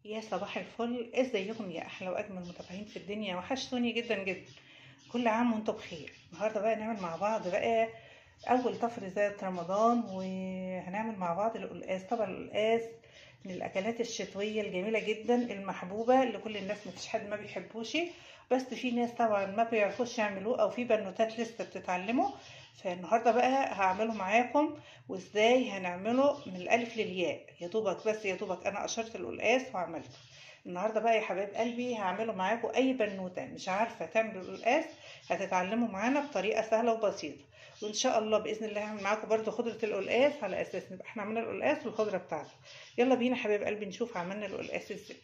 يا صباح الفل ازيكم يا احلى واجمل متابعين في الدنيا وحشتوني جدا جدا كل عام وانتم بخير النهارده بقى نعمل مع بعض بقى اول طفر زيت رمضان وهنعمل مع بعض القلقاس طبعا القلقاس من الاكلات الشتويه الجميله جدا المحبوبه لكل الناس مفيش حد ما بيحبوش بس في ناس طبعا ما بيعرفوش يعملوه او في بنوتات لسه بتتعلموا فالنهارده بقى هعمله معاكم وازاي هنعمله من الالف للياء يا دوبك بس يا دوبك انا قشرت القلقاس وعملته النهارده بقى يا حبايب قلبي هعمله معاكم اي بنوته مش عارفه تعمل القلقاس هتتعلموا معانا بطريقه سهله وبسيطه وان شاء الله باذن الله هعمل معاكم برده خضره القلقاس على اساس نبقى احنا عملنا القلقاس والخضره بتاعته يلا بينا حبايب قلبي نشوف عملنا القلقاس ازاي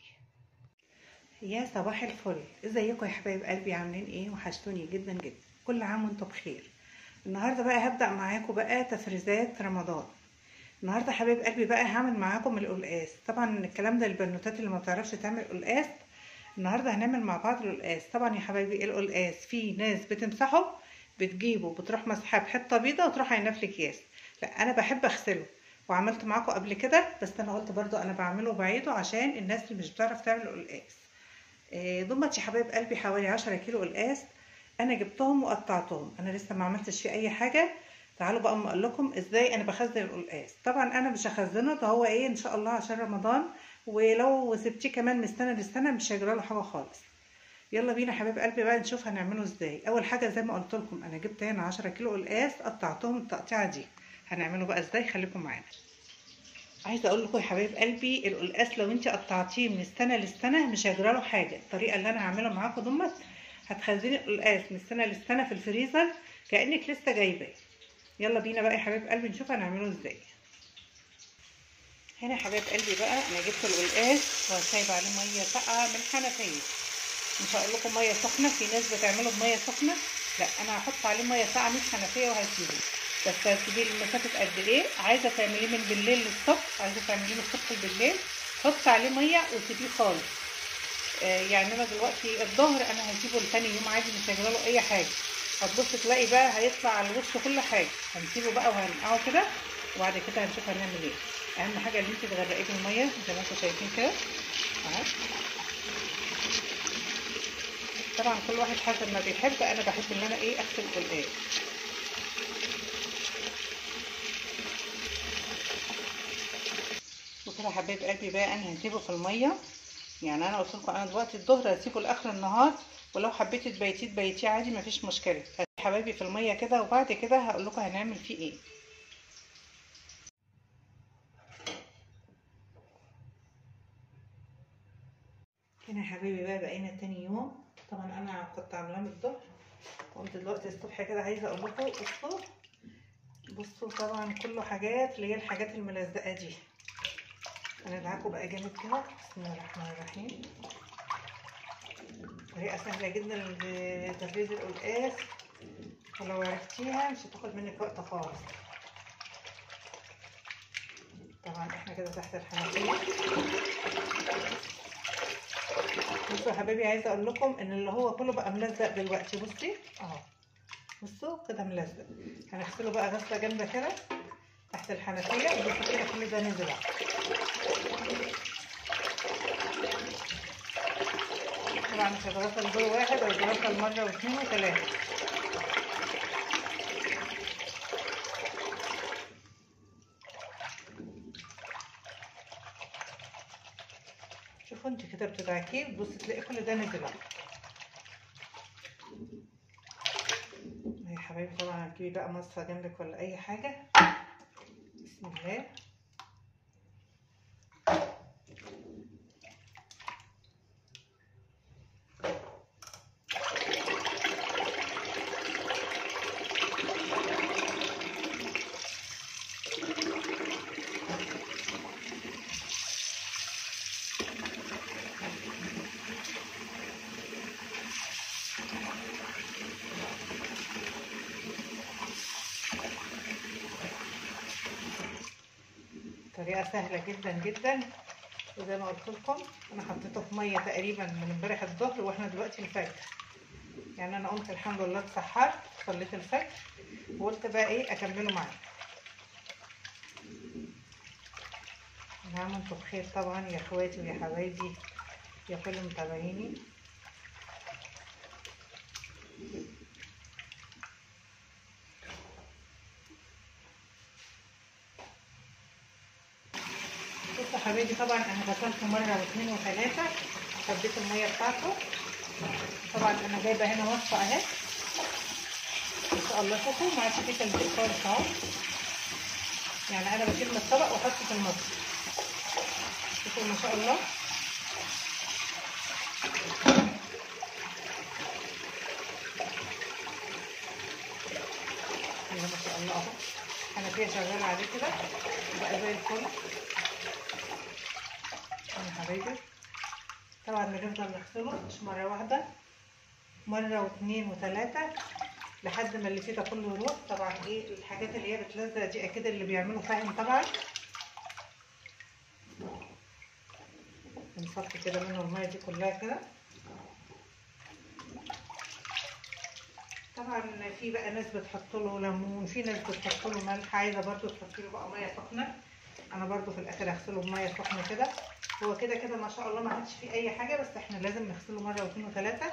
يا صباح الفل ازيكم يا حبايب قلبي عاملين ايه وحشتوني جدا جدا كل عام وانتم بخير النهارده بقى هبدا معاكم بقى تفريزات رمضان النهارده حبايب قلبي بقى هعمل معاكم القلقاس طبعا الكلام ده للبنوتات اللي ما بتعرفش تعمل قلقاس النهارده هنعمل مع بعض القلقاس طبعا يا حبايبي القلقاس في ناس بتمسحه بتجيبه بتروح مسحاه بحته بيضه وتروح عيناه في الاكياس لا انا بحب اغسله وعملت معاكم قبل كده بس انا قلت برضو انا بعمله بعيده عشان الناس اللي مش بتعرف تعمل قلقاس ضمت يا حبايب قلبي حوالي عشرة كيلو قلقاس انا جبتهم وقطعتهم انا لسه ما عملتش فيه اي حاجه تعالوا بقى اما اقول لكم ازاي انا بخزن القلقاس طبعا انا مش هخزنه ده هو ايه ان شاء الله عشان رمضان ولو سبتيه كمان من سنه لسنه مش هيجرى له حاجه خالص يلا بينا حبايب قلبي بقى نشوف هنعمله ازاي اول حاجه زي ما قلت لكم انا جبت هنا 10 كيلو قلقاس قطعتهم التقطيعه دي هنعمله بقى ازاي خليكم معانا عايزه اقول لكم يا حبايب قلبي القلقاس لو انت قطعتيه من السنه للسنه مش هيجرى له حاجه الطريقه اللي انا هعملها معاكم دمت هتخزني القلقاس من السنه للسنه في الفريزر كانك لسه جايباه يلا بينا بقى يا حبايب قلبي نشوف هنعمله ازاي هنا يا حبايب قلبي بقى انا جبت القلقاس وسايبه عليه ميه ساقعه من الحنفيه مش هقول لكم ميه سخنه في ناس بتعمله بميه سخنه لا انا هحط عليه ميه ساقعه من الحنفيه وهسيبه بس هتسيبيه لمسافه قد ايه عايزه تعمليه من بالليل للصبح عايزه تعمليه من الصبح بالليل حط عليه ميه وسيبيه خالص آه يعني انا دلوقتي الظهر انا هسيبه لتاني يوم عادي مش هيجرى له اي حاجه هتبص تلاقي بقى هيطلع على الوش كل حاجه هنسيبه بقى وهنقعه كده وبعد كده هنشوف هنعمل ايه اهم حاجه ان انت تغرقيه بالميه زي ما انتم شايفين كده اهو طبعا كل واحد حسب ما بيحب انا بحب ان انا ايه اغسل القلقاس وكده حبايب قلبي بقى انا هسيبه في الميه يعني انا قلت لكم انا دلوقتي الظهر هسيبه لاخر النهار ولو حبيتي تبيتيه تبيتيه عادي مفيش مشكله حبايبي في الميه كده وبعد كده هقول لكم هنعمل فيه ايه هنا يا حبايبي بقى بقينا تاني يوم طبعا انا كنت عاملاه من الظهر قمت دلوقتي الصبح كده عايزه اقول لكم بصوا بصوا طبعا كله حاجات اللي هي الحاجات الملزقه دي هندعكه بقى جامد كده بسم الله الرحمن الرحيم طريقه سهله جدا لتفريز القلقاس ولو عرفتيها مش هتاخد منك وقت خالص طبعا احنا كده تحت الحنفيه بصوا يا حبايبي عايزه اقول لكم ان اللي هو كله بقى ملزق دلوقتي بصي اهو بصوا كده ملزق هنغسله بقى غسله جامده كده تحت الحنفيه وبصوا كده كل ده نزل طبعا مش هتغسل دور واحد او هتغسل مره واثنين وثلاثه شوفوا انت كده بتدعكيه بتبصي تلاقي كل ده نزل يا حبايبي طبعا هتجيبي بقى مصفى جنبك ولا اي حاجه بسم الله طريقه سهله جدا جدا وزي ما قلت لكم انا حطيته في ميه تقريبا من امبارح الظهر واحنا دلوقتي الفجر يعني انا قمت الحمد لله اتسحرت صليت الفجر وقلت بقى ايه اكمله معاكم نعم انتم بخير طبعا يا اخواتي ويا حبايبي يا كل متابعيني بصوا حبايبي طبعا انا غسلته مره واثنين وثلاثه خبيت الميه بتاعته طبعا انا جايبه هنا وصفه اهي ان شاء الله شوفوا ما عادش فيه تلزيق خالص اهو يعني انا بشيل من الطبق واحطه في المطبخ شوفوا ما شاء الله يلا ما شاء الله اهو انا فيها شغاله عليه كده بقى زي الفل يا حبايبي طبعا بنفضل نغسله مش مره واحده مره واثنين وثلاثه لحد ما اللي فيه ده كله يروح طبعا ايه الحاجات اللي هي بتلزق دي اكيد اللي بيعملوا فاهم طبعا بنصفي كده منه الميه دي كلها كده طبعا في بقى ناس بتحط له ليمون في ناس بتحط له ملح عايزه برده تحط له بقى ميه سخنه انا برده في الاخر هغسله بميه سخنه كده هو كده كده ما شاء الله ما عادش فيه اي حاجه بس احنا لازم نغسله مره واثنين وثلاثه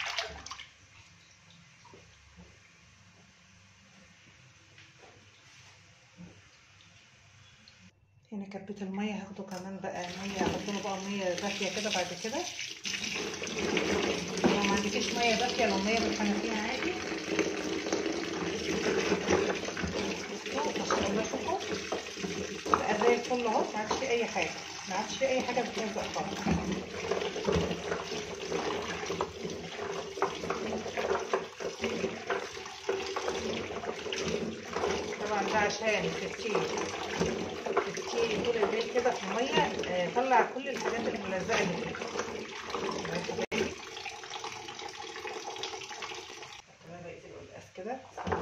هنا كبيت الميه هاخده كمان بقى ميه احط له بقى ميه دافيه كده بعد كده لو ما عندكيش ميه دافيه لو ميه من الحنفيه عادي ما شاء الله شوفوا بقى زي الفل اهو ما عادش فيه اي حاجه ما عادش فيه اي حاجه بتلزق خالص طبعا ده عشان تفتيل تفتيل طول الليل كده في الميه آه، طلع كل الحاجات الملزقه اللي فيها بقيت القلقاس كده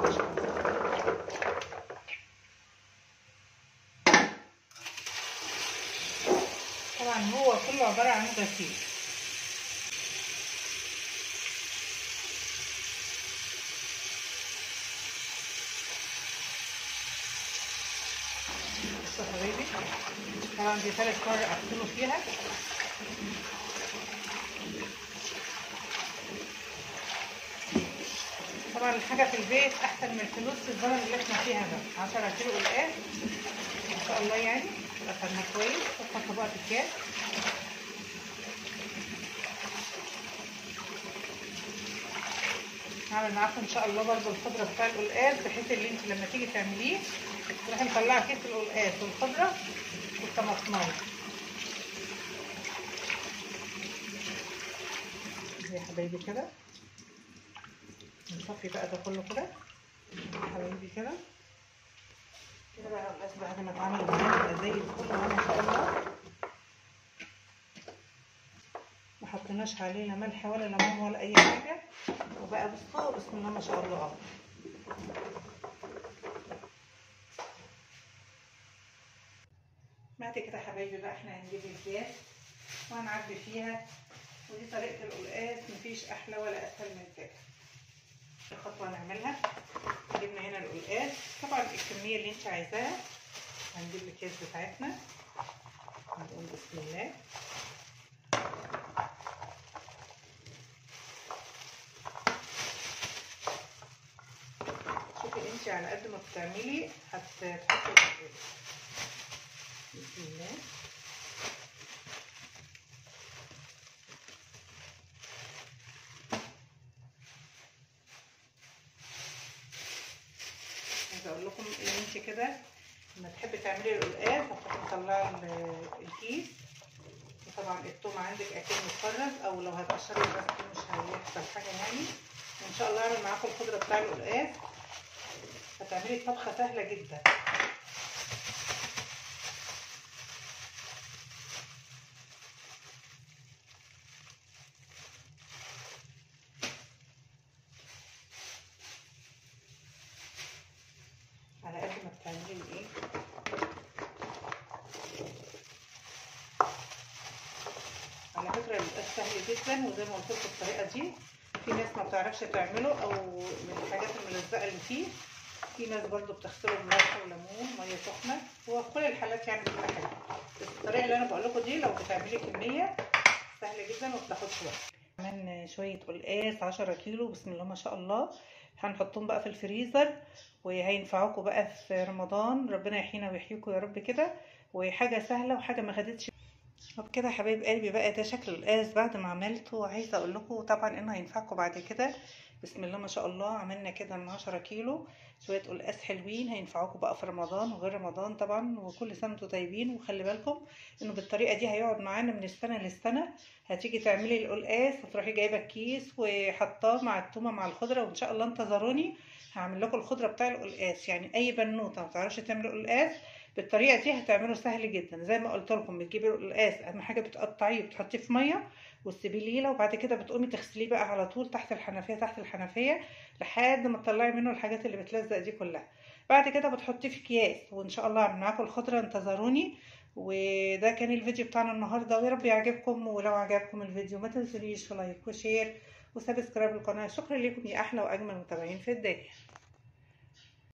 طبعا هو كله عباره عن غسيل بصوا يا حبايبي طبعا دي ثالث مرة أغسله فيها طبعا الحاجة في البيت أحسن من الفلوس في الزمن اللي احنا فيها ده 10 كيلو قلقاس ما شاء الله يعني غسلناه كويس وحطه بقى في الكاس هعمل معاكم ان شاء الله برضو الخضره بتاع القلقاس بحيث ان انت لما تيجي تعمليه تروحي مطلعه كيس القلقاس والخضره والطماطمايه يا حبايبي كده نصفي بقى ده كله كده يا حبايبي كده كده بقى القلقاس بعد ما اتعمل معانا يبقى زي الفل اهو ما شاء الله ما حطيناش عليه لا ملح ولا ليمون ولا اي حاجه وبقى بصوا بسم الله ما شاء الله اهو بعد كده حبايبي بقى احنا هنجيب الكياس وهنعبي فيها ودي طريقه القلقاس مفيش احلى ولا اسهل من كده الخطوه هنعملها جبنا هنا القلقاس طبعا الكميه اللي انت عايزاها هنجيب الكيس بتاعتنا هنقول بسم الله شوفي انت على قد ما بتعملي هتحطي القلقاس بسم الله عايزه اقول لكم ان انت كده لما تحبي تعملي القلقاس هتروحي مطلعه الكيس وطبعا التوم عندك اكيد متفرز او لو هتقشري بس مش هيحصل حاجه يعني ان شاء الله اعمل معاكم الخضره بتاع القلقاس هتعملي طبخه سهله جدا على قد ما بتعملي الايه على فكره القلقاس سهل جدا وزي ما قلت لكم الطريقه دي في ناس ما بتعرفش تعمله او من الحاجات الملزقه اللي فيه في ناس برضو بتغسله بملح وليمون ميه سخنه هو في كل الحالات يعني بتبقى حلوه بس الطريقه اللي انا بقول لكم دي لو بتعملي كميه سهله جدا وما بتاخدش وقت كمان شويه قلقاس 10 كيلو بسم الله ما شاء الله هنحطهم بقى في الفريزر وهينفعوكم بقى في رمضان ربنا يحيينا ويحييكم يا رب كده وحاجه سهله وحاجه ما خدتش طب كده حبايب قلبي بقى ده شكل القلقاس بعد ما عملته عايزه اقول لكم طبعا انه هينفعكم بعد كده بسم الله ما شاء الله عملنا كده من 10 كيلو شويه قلقاس حلوين هينفعوكم بقى في رمضان وغير رمضان طبعا وكل سنه وانتم طيبين وخلي بالكم انه بالطريقه دي هيقعد معانا من السنه للسنه هتيجي تعملي القلقاس وتروحي جايبه الكيس وحطاه مع التومه مع الخضره وان شاء الله انتظروني هعمل لكم الخضره بتاع القلقاس يعني اي بنوته ما تعرفش تعمل قلقاس بالطريقه دي هتعمله سهل جدا زي ما قلت لكم بتجيبي القلقاس اهم حاجه بتقطعيه بتحطيه في ميه وتسيبيه ليله وبعد كده بتقومي تغسليه بقى على طول تحت الحنفيه تحت الحنفيه لحد ما تطلعي منه الحاجات اللي بتلزق دي كلها بعد كده بتحطيه في اكياس وان شاء الله اعمل معاكم الخضره انتظروني وده كان الفيديو بتاعنا النهارده ويا رب يعجبكم ولو عجبكم الفيديو ما تنسونيش في لايك وشير وسبسكرايب القناه شكرا لكم يا احلى واجمل متابعين في الدنيا